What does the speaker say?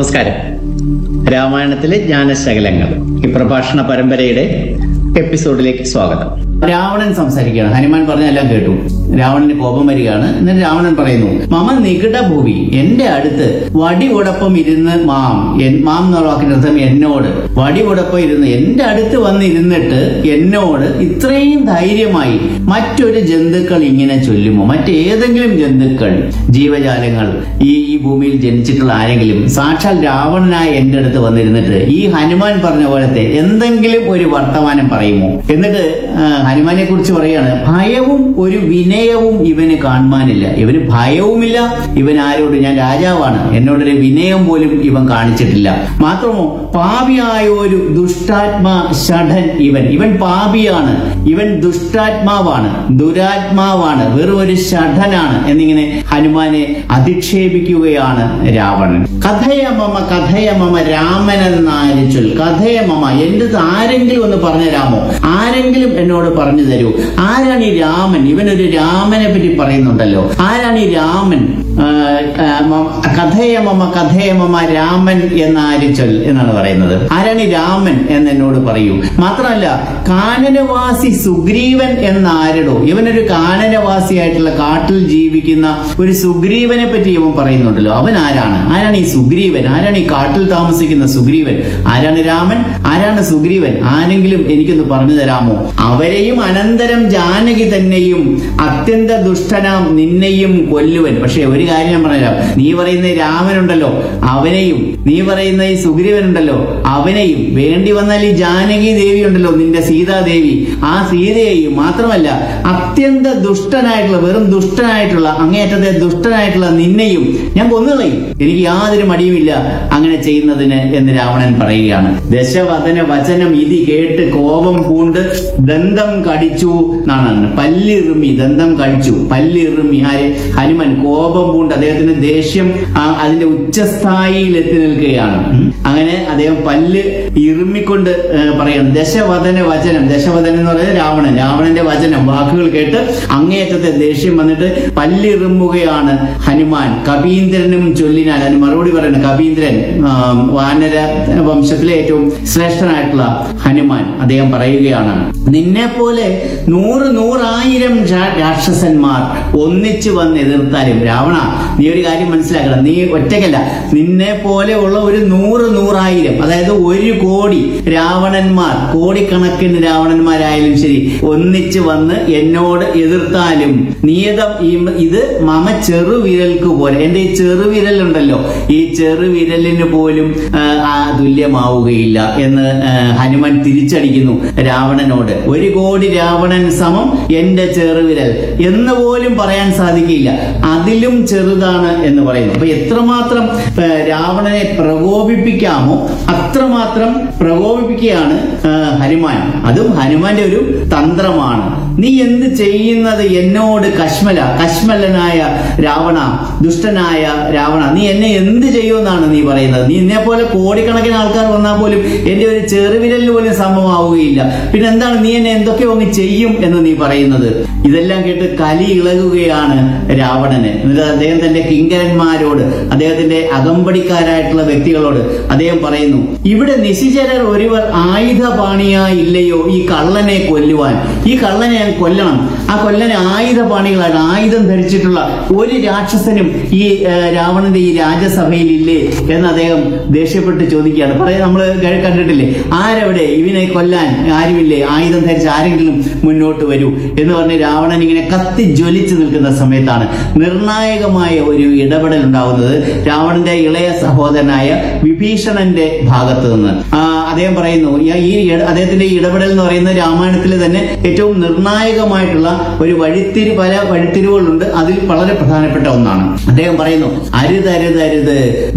നമസ്കാരം രാമായണത്തിലെ ജ്ഞാനശകലങ്ങൾ ഈ പ്രഭാഷണ പരമ്പരയുടെ എപ്പിസോഡിലേക്ക് സ്വാഗതം രാവണൻ സംസാരിക്കുകയാണ് ഹനുമാൻ പറഞ്ഞെല്ലാം കേട്ടു രാവണന് കോപം വരികയാണ് എന്നിട്ട് രാവണൻ പറയുന്നു മമ നികിട ഭൂമി എന്റെ അടുത്ത് വടിയോടൊപ്പം ഇരുന്ന് മാം എൻ- മാം എന്നുള്ള വാക്കിന്റെ അർത്ഥം എന്നോട് വടിയോടൊപ്പം ഇരുന്ന് എന്റെ അടുത്ത് വന്ന് ഇരുന്നിട്ട് എന്നോട് ഇത്രയും ധൈര്യമായി മറ്റൊരു ജന്തുക്കൾ ഇങ്ങനെ ചൊല്ലുമോ മറ്റേതെങ്കിലും ജന്തുക്കൾ ജീവജാലങ്ങൾ ഈ ഈ ഭൂമിയിൽ ജനിച്ചിട്ടുള്ള ആരെങ്കിലും സാക്ഷാൽ രാവണനായ എന്റെ അടുത്ത് വന്നിരുന്നിട്ട് ഈ ഹനുമാൻ പറഞ്ഞ പോലത്തെ എന്തെങ്കിലും ഒരു വർത്തമാനം പറയുമോ എന്നിട്ട് ആ, ഹനുമാനെ കുറിച്ച് പറയാണ് ഭയവും ഒരു വിനയവും ഇവന് കാണുവാനില്ല ഇവന് ഭയവുമില്ല ഇവൻ ആരോട് ഞാൻ രാജാവാണ് എന്നോടൊരു വിനയം പോലും ഇവൻ കാണിച്ചിട്ടില്ല മാത്രമോ പാപിയായ ഒരു ദുഷ്ടാത്മാ ഷഠൻ ഇവൻ ഇവൻ പാപിയാണ് ഇവൻ ദുഷ്ടാത്മാവാണ് ദുരാത്മാവാണ് വെറും ഒരു ഷഠനാണ് എന്നിങ്ങനെ ഹനുമാനെ അധിക്ഷേപിക്കുകയാണ് രാവണൻ കഥയമമ കഥയമമ രാമൻ എന്നാര് ചൊൽ കഥയമമ എന്റെ അടുത്ത് ആരെങ്കിലും ഒന്ന് പറഞ്ഞു തരാമോ ആരെങ്കിലും എന്നോട് പറഞ്ഞു തരൂ ആരാണ് ഈ രാമൻ ഇവനൊരു രാമനെ പറ്റി പറയുന്നുണ്ടല്ലോ ആരാണ് ഈ രാമൻ ആ, ആ, മ- കഥയമമ കഥയമമ രാമൻ എന്നാര് ചൊൽ എന്നാണ് പറയുന്നത് ആരാണ് ഈ രാമൻ എന്ന് എന്നോട് പറയൂ മാത്രമല്ല കാനനവാസി സുഗ്രീവൻ എന്നാരടോ ഇവനൊരു കാനനവാസിയായിട്ടുള്ള കാട്ടിൽ ജീവിക്കുന്ന ഒരു സുഗ്രീവനെ പറ്റി ഇവൻ പറയുന്നുണ്ടല്ലോ അവൻ ആരാണ് ആരാണ് ഈ സുഗ്രീവൻ ആരാണ് ഈ കാട്ടിൽ താമസിക്കുന്ന സുഗ്രീവൻ ആരാണ് രാമൻ ആരാണ് സുഗ്രീവൻ ആരെങ്കിലും എനിക്കൊന്ന് പറഞ്ഞു തരാമോ അവരെയും അനന്തരം ജാനകി തന്നെയും അത്യന്ത ദുഷ്ടനാം നിന്നെയും കൊല്ലുവൻ പക്ഷെ ഒരു കാര്യം ഞാൻ പറഞ്ഞുതരാം നീ പറയുന്ന ഈ രാമനുണ്ടല്ലോ അവനെയും നീ പറയുന്ന ഈ സുഗ്രീവൻ ഉണ്ടല്ലോ അവനെയും വേണ്ടി വന്നാൽ ഈ ജാനകി ദേവി ഉണ്ടല്ലോ നിന്റെ സീതാദേവി ആ സീതയെയും മാത്രമല്ല അത്യന്ത ദുഷ്ടനായിട്ടുള്ള വെറും ദുഷ്ടനായിട്ടുള്ള അങ്ങേയറ്റത്തെ ദുഷ്ടനായിട്ടുള്ള നിന്നെയും ഞാൻ കൊന്നുകളയും എനിക്ക് യാതൊരു മടിയുമില്ല അങ്ങനെ ചെയ്യുന്നതിന് എന്ന് രാവണൻ പറയുകയാണ് ദശവദന വചനം ഇതി കേട്ട് കോപം പൂണ്ട് ദന്തം കടിച്ചു എന്നാണ് പല്ലിറുമി ദന്തം കടിച്ചു പല്ലിറുമി ആര് ഹനുമൻ കോപം പൂണ്ട് അദ്ദേഹത്തിന് ദേഷ്യം ആ, അതിന്റെ ഉച്ചസ്ഥായിയിൽ എത്തി നിൽക്കുകയാണ് ഉം. അങ്ങനെ അദ്ദേഹം പല്ല് ഇറുമിക്കൊണ്ട് ഏ, പറയാണ് ദശവദന വചനം ദശവദനം എന്ന് പറയുന്നത് രാവണൻ രാവണന്റെ വചനം വാക്കുകൾ കേട്ട് അങ്ങേയറ്റത്തെ ദേഷ്യം വന്നിട്ട് പല്ലിറുമ്പുകയാണ് ഹനുമാൻ കപീന്ദ്രനും ചൊല്ലിനാൽ അതിന് മറുപടി പറയുന്നത് കപീന്ദ്രൻ ആ, വാനര വംശത്തിലെ ഏറ്റവും ശ്രേഷ്ഠനായിട്ടുള്ള ഹനുമാൻ അദ്ദേഹം പറയുകയാണ് നിന്നെ പോലെ നൂറ് നൂറായിരം രാ- രാക്ഷസന്മാർ ഒന്നിച്ചു വന്ന് എതിർത്താലും രാവണ നീ ഒരു കാര്യം മനസ്സിലാക്കണം നീ ഒറ്റയ്ക്കല്ല നിന്നെ പോലെ ഉള്ള ഒരു നൂറ് നൂറായിരം അതായത് ഒരു കോടി രാവണന്മാർ കോടിക്കണക്കിന് രാവണന്മാരായാലും ശരി ഒന്നിച്ചു വന്ന് എന്നോട് എതിർത്താലും നീതം ഈ- ഇത് മമ ചെറുവിരൽക്ക് പോലെ എന്റെ ഈ ചെറുവിരൽ ഉണ്ടല്ലോ ഈ ചെറുവിരലിന് പോലും ആ, ആ തുല്യമാവുകയില്ല എന്ന് ആ, ഹനുമാൻ തിരിച്ചടിക്കുന്നു രാവണനോട് ഒരു കോടി രാവണൻ സമം എന്റെ ചെറുവിരൽ എന്ന് പോലും പറയാൻ സാധിക്കില്ല അതിലും ചെറുതാണ് എന്ന് പറയുന്നു അപ്പൊ എത്രമാത്രം ആ, രാവണനെ പ്രകോപിപ്പിക്കാമോ അത്രമാത്രം പ്രകോപിപ്പിക്കുകയാണ് ആ, ഹനുമാൻ അതും ഹനുമാന്റെ ഒരു തന്ത്രമാണ് നീ എന്ത് ചെയ്യുന്നത് എന്നോട് കശ്മല കശ്മലനായ രാവണ ദുഷ്ടനായ രാവണ നീ എന്നെ എന്ത് ചെയ്യുമെന്നാണ് നീ പറയുന്നത് നീ എന്നെ പോലെ കോടിക്കണക്കിന് ആൾക്കാർ വന്നാൽ പോലും എന്റെ ഒരു ചെറുവിരലിന് പോലും സംഭവമാവുകയില്ല പിന്നെ എന്താണ് നീ എന്നെ എന്തൊക്കെയോ അങ്ങ് ചെയ്യും എന്ന് നീ പറയുന്നത് ഇതെല്ലാം കേട്ട് കലി ഇളകുകയാണ് രാവണന് എന്നിട്ട് അദ്ദേഹം തന്റെ കിങ്കരന്മാരോട് അദ്ദേഹത്തിന്റെ അകമ്പടിക്കാരായിട്ടുള്ള വ്യക്തികളോട് അദ്ദേഹം പറയുന്നു ഇവിടെ നിശിചരർ ഒരുവർ ആയുധപാണിയായി ഇല്ലയോ ഈ കള്ളനെ കൊല്ലുവാൻ ഈ കള്ളനെ ഞാൻ കൊല്ലണം ആ കൊല്ലനെ ആയുധപാണികളാണ് ആയുധം ധരിച്ചിട്ടുള്ള ഒരു രാക്ഷസനും ഈ ആ, രാവണന്റെ ഈ രാജ്യസഭയിൽ ഇല്ലേ എന്ന് അദ്ദേഹം ദേഷ്യപ്പെട്ട് ചോദിക്കുകയാണ് പറയാൻ നമ്മൾ കണ്ടിട്ടില്ലേ ആരെവിടെ ഇവനെ കൊല്ലാൻ ആരുമില്ലേ ആയുധം ധരിച്ച് ആരെങ്കിലും മുന്നോട്ട് വരൂ എന്ന് പറഞ്ഞ് രാവണൻ ഇങ്ങനെ കത്തി ജ്വലിച്ചു നിൽക്കുന്ന സമയത്താണ് നിർണായകമായ ഒരു ഇടപെടൽ ഉണ്ടാവുന്നത് രാവണന്റെ ഇളയ സഹോദരനായ വിഭീഷണന്റെ ഭാഗത്ത് നിന്ന് ആ, അദ്ദേഹം പറയുന്നു ഈ ഈ ഇട- അദ്ദേഹത്തിന്റെ ഈ ഇടപെടൽ എന്ന് പറയുന്നത് രാമായണത്തിലെ തന്നെ ഏറ്റവും നിർണായകമായിട്ടുള്ള ഒരു വഴിത്തിരി പല വഴിത്തിരിവുകളുണ്ട് അതിൽ വളരെ പ്രധാനപ്പെട്ട ഒന്നാണ് അദ്ദേഹം പറയുന്നു അരുത് അരുത് അരുത്